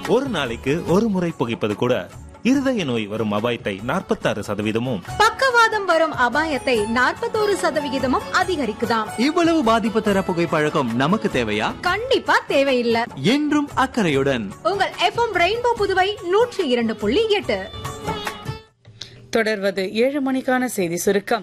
ஒரு நாளைக்கு ஒரு முறை புகைப்பது கூட இருதய நோய் வரும் அபாயத்தை நாற்பத்தாறு சதவீதமும் பக்கவாதம் வரும் அபாயத்தை நாற்பத்தோரு சதவிகிதமும் அதிகரிக்குதாம் இவ்வளவு பாதிப்பு தர புகைப்பழக்கம் நமக்கு தேவையா கண்டிப்பா தேவையில்லை என்றும் அக்கறையுடன் உங்கள் எஃப்எம் ரெயின்போ புதுவை நூற்றி இரண்டு புள்ளி எட்டு தொடர்வது ஏழு மணிக்கான செய்தி சுருக்கம்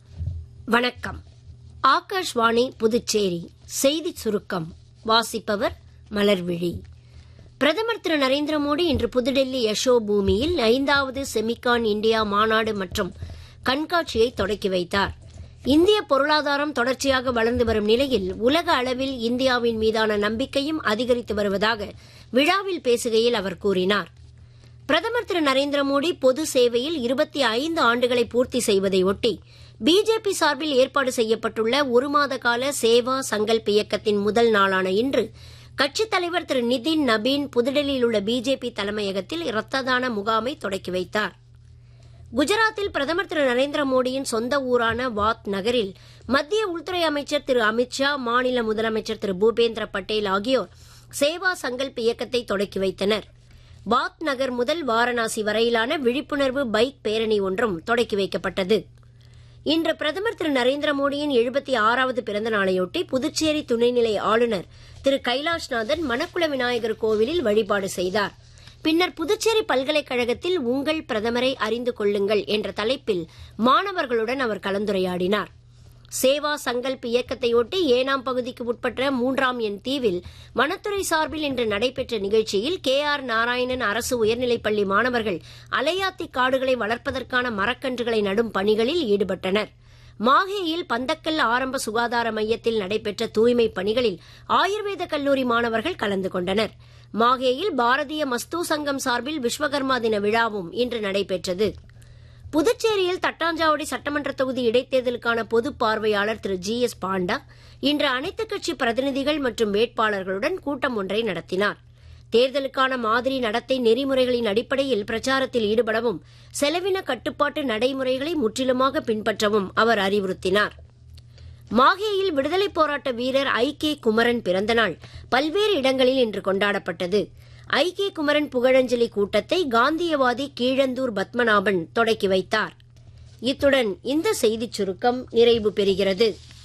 வணக்கம் ஆகாஷ்வாணி புதுச்சேரி செய்தி சுருக்கம் வாசிப்பவர் மலர்விழி பிரதமர் திரு நரேந்திர மோடி இன்று புதுடெல்லி யசோ பூமியில் ஐந்தாவது செமிகான் இந்தியா மாநாடு மற்றும் கண்காட்சியை தொடக்கி வைத்தார் இந்திய பொருளாதாரம் தொடர்ச்சியாக வளர்ந்து வரும் நிலையில் உலக அளவில் இந்தியாவின் மீதான நம்பிக்கையும் அதிகரித்து வருவதாக விழாவில் பேசுகையில் அவர் கூறினார் பிரதமர் திரு நரேந்திர மோடி பொது சேவையில் இருபத்தி ஐந்து ஆண்டுகளை பூர்த்தி செய்வதை ஒட்டி பிஜேபி சார்பில் ஏற்பாடு செய்யப்பட்டுள்ள ஒரு மாத கால சேவா சங்கல்ப் இயக்கத்தின் முதல் நாளான இன்று கட்சித் தலைவர் திரு நிதின் நபீன் புதுடெல்லியில் உள்ள பிஜேபி தலைமையகத்தில் இரத்த தான முகாமை தொடக்கி வைத்தார் குஜராத்தில் பிரதமர் திரு நரேந்திர மோடியின் சொந்த ஊரான வாத் நகரில் மத்திய உள்துறை அமைச்சர் திரு அமித்ஷா மாநில முதலமைச்சர் திரு பூபேந்திர பட்டேல் ஆகியோர் சேவா சங்கல்ப் இயக்கத்தை தொடக்கி வைத்தனர் பாத் நகர் முதல் வாரணாசி வரையிலான விழிப்புணர்வு பைக் பேரணி ஒன்றும் தொடக்கி வைக்கப்பட்டது இன்று பிரதமர் திரு நரேந்திர மோடியின் எழுபத்தி ஆறாவது பிறந்த நாளையொட்டி புதுச்சேரி துணைநிலை ஆளுநர் திரு கைலாஷ்நாதன் மணக்குள விநாயகர் கோவிலில் வழிபாடு செய்தார் பின்னர் புதுச்சேரி பல்கலைக்கழகத்தில் உங்கள் பிரதமரை அறிந்து கொள்ளுங்கள் என்ற தலைப்பில் மாணவர்களுடன் அவர் கலந்துரையாடினார் சேவா சங்கல்ப் இயக்கத்தையொட்டி ஏனாம் பகுதிக்கு உட்பட்ட மூன்றாம் எண் தீவில் வனத்துறை சார்பில் இன்று நடைபெற்ற நிகழ்ச்சியில் கே ஆர் நாராயணன் அரசு உயர்நிலைப்பள்ளி மாணவர்கள் அலையாத்தி காடுகளை வளர்ப்பதற்கான மரக்கன்றுகளை நடும் பணிகளில் ஈடுபட்டனர் மாஹேயில் பந்தக்கல் ஆரம்ப சுகாதார மையத்தில் நடைபெற்ற தூய்மை பணிகளில் ஆயுர்வேத கல்லூரி மாணவர்கள் கலந்து கொண்டனர் மாஹேயில் பாரதிய மஸ்தூ சங்கம் சார்பில் விஸ்வகர்மா தின விழாவும் இன்று நடைபெற்றது புதுச்சேரியில் தட்டாஞ்சாவடி சட்டமன்ற தொகுதி இடைத்தேர்தலுக்கான பொது பார்வையாளர் திரு ஜி எஸ் பாண்டா இன்று அனைத்துக் கட்சி பிரதிநிதிகள் மற்றும் வேட்பாளர்களுடன் கூட்டம் ஒன்றை நடத்தினார் தேர்தலுக்கான மாதிரி நடத்தை நெறிமுறைகளின் அடிப்படையில் பிரச்சாரத்தில் ஈடுபடவும் செலவின கட்டுப்பாட்டு நடைமுறைகளை முற்றிலுமாக பின்பற்றவும் அவர் அறிவுறுத்தினார் மாஹேயில் விடுதலைப் போராட்ட வீரர் ஐ கே குமரன் பிறந்தநாள் பல்வேறு இடங்களில் இன்று கொண்டாடப்பட்டது ஐ கே குமரன் புகழஞ்சலி கூட்டத்தை காந்தியவாதி கீழந்தூர் பத்மநாபன் தொடக்கி வைத்தார் இத்துடன் இந்த செய்திச் சுருக்கம் நிறைவு பெறுகிறது